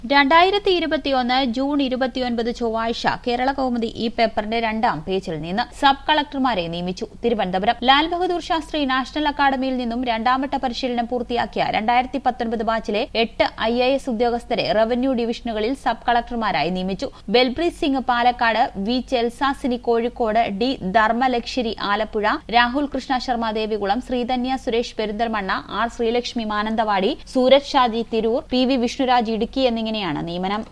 രണ്ടായിരത്തി ഇരുപത്തിയൊന്ന് ജൂൺ ഇരുപത്തിയൊൻപത് ചൊവ്വാഴ്ച കേരള കൗമുദി ഈ പേപ്പറിന്റെ രണ്ടാം പേജിൽ നിന്ന് സബ് കളക്ടർമാരെ നിയമിച്ചു തിരുവനന്തപുരം ലാൽ ബഹദൂർ ശാസ്ത്രി നാഷണൽ അക്കാദമിയിൽ നിന്നും രണ്ടാംവട്ട പരിശീലനം പൂർത്തിയാക്കിയ രണ്ടായിരത്തി പത്തൊൻപത് ബാച്ചിലെ എട്ട് ഐ എ എസ് ഉദ്യോഗസ്ഥരെ റവന്യൂ ഡിവിഷനുകളിൽ സബ് കളക്ടർമാരായി നിയമിച്ചു ബൽപ്രീത് സിംഗ് പാലക്കാട് വി ചെൽസാസിനി കോഴിക്കോട് ഡി ധർമ്മലക്ഷിരി Alappuzha Rahul Krishna Sharma Devikulam Sreedhanya Suresh Perinthalmanna R Sreelakshmi Mananthavady Sooraj Shaji Tirur P V Vishnuraj Idukki എന്നിങ്ങനെയാണ് നിയമനം